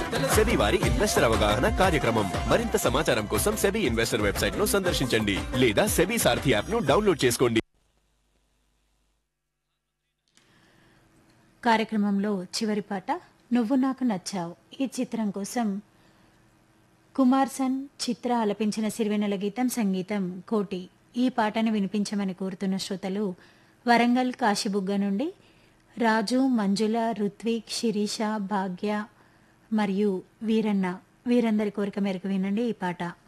SEBI వారి investor అవగాహన కార్యక్రమం మరింత సమాచారం కోసం సెబీ ఇన్వెస్టర్ వెబ్సైట్ ను సందర్శించండి లేదా సెబీ సారథి యాప్ ను డౌన్లోడ్ చేసుకోండి కార్యక్రమంలో చివరి పాట నువ్వు నాకు నచ్చావు ఈ చిత్రం కోసం కుమార్ సన్ చిత్ర ఆలపించిన సిరివెన్నెల గీతం సంగీతం కోటి ఈ పాటను వినిపించమని కోరుతున్న శ్రోతలు వరంగల్ కాశీబుగ్గ నుండి రాజు మంజుల రుత్విక్ శిరీష భాగ్య మరియు వీరన్న వీరందరి కోరిక మేరకు వినండి ఈ పాట